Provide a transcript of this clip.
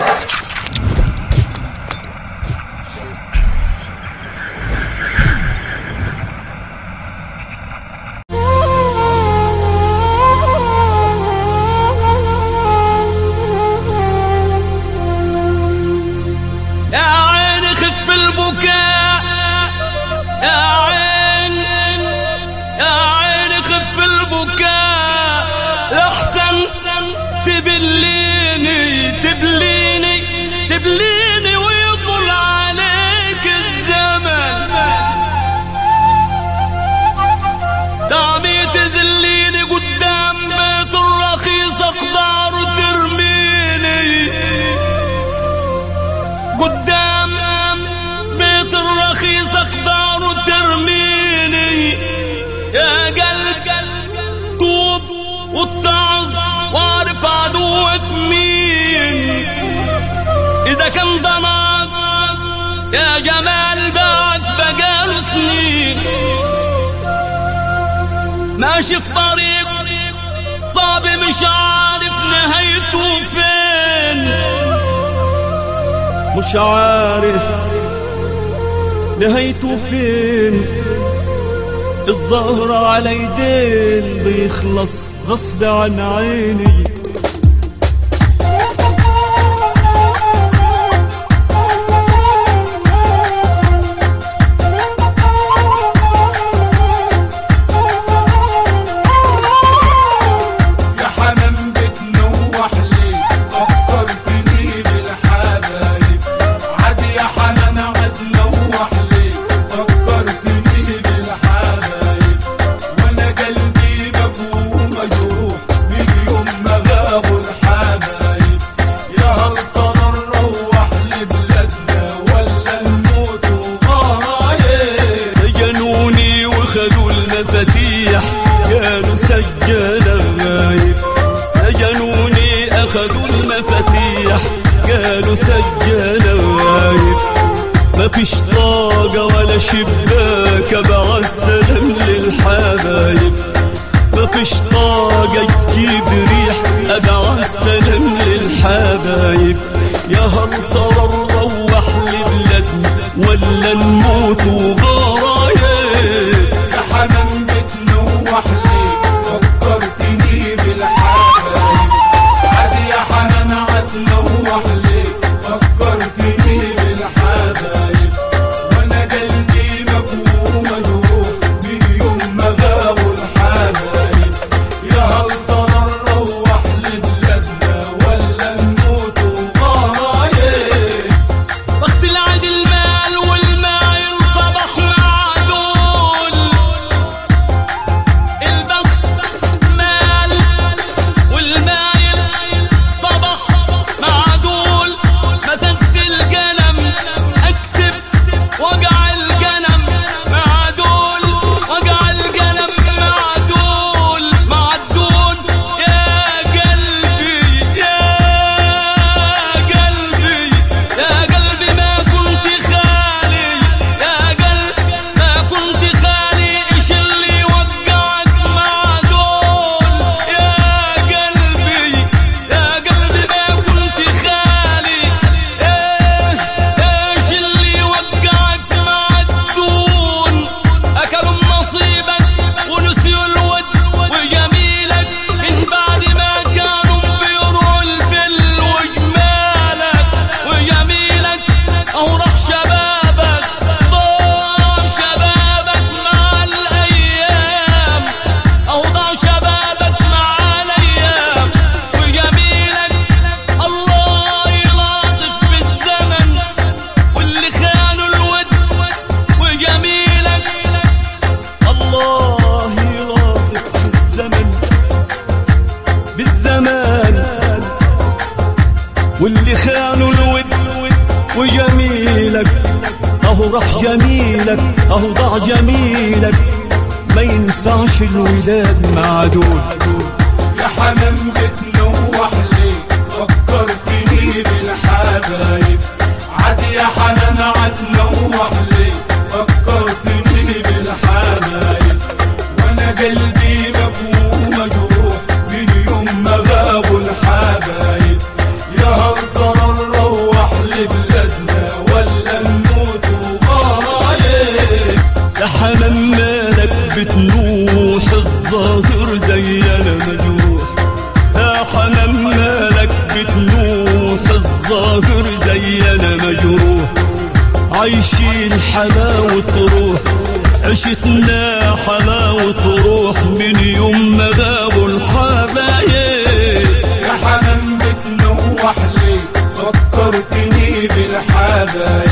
يا عين خف البكاء يا عين يا عين خف البكاء لحسن تبليني تبليني تبليني ويطل عليك الزمن دعمي تذليني قدام بيت الرخيص اقدر ترميني قدام بيت الرخيص اقدر ترميني يا قلب توب واتعظ واعرف عدوك مين اذا كان ضناك يا جمال بعد بقاله سنين ماشي في طريق صعب مش عارف نهايته فين مش عارف نهايته فين الزهر على يدين بيخلص غصب عن عيني يا حمام بتنوح ليه فكرتني بالحبايب عاد يا حنان عاد نوح ليه فكرتني بالحبايب وانا قلبي مجروح مجروح من يوم ما غابوا الحبايب يا هل ترى نروح لبلادنا ولا نموت وغايب سجنوني وخدوا المفاتيح قالوا سجل غايب سجنوني اخذوا المفاتيح قالوا سجل غايب ما فيش طاقة ولا شباك ابع السلام للحبايب ما فيش طاقة تجيب ريح ابع السلام للحبايب يا هل ترى نروح لبلادنا ولا نموت وغرايب يا حمام بتنوح ليه فكرتني بالحبايب عاد يا حنان عاد نوح ليه فكرتني بالحبايب وانا قلبي مجروح مجروح من يوم ما غابوا الحبايب يا هل ترى نروح لبلادنا ولا نموت وغايب وقت العيد المال والمايل صبح معدول البخت مال والمايل صبح معدول مسكت القلم اكتب وقع القلم معدول وقع القلم معدول معدول يا قلبي يا قلبي يا قلبي ما كنت خالي يا قلبي ما كنت خالي ايش اللي وقعك مع دول يا قلبي يا قلبي ما كنت خالي ايه ايش اللي وقعك مع الدون اكلوا نصيبك ونسيوا الود وجميلك من بعد ما كانوا بيرعوا البل وجمالك وجميلك اورق شبابك ضاع شبابك مع الايام اوضاع شبابك مع الايام وجميلك الله يلاطف بالزمن واللي خانوا الود وجميلك الله يلاطف بالزمن بالزمان واللي خانوا الود وجميلك اهو راح جميلك اهو ضاع جميلك ما ينفعش الولاد مع دول يا حمام بتنوح ليه فكرتني بالحبايب عاد يا حنان عاد نوح ليه فكرتني بالحبايب وانا قلبي مجروح مجروح من يوم ما غابوا الحبايب يا هل ترى بتنوح الظاهر زينا مجروح عايشين حلاوة روح عشتنا حلاوة روح من يوم ما غابوا الحبايب يا حمام بتنوح ليه فكرتني بالحبايب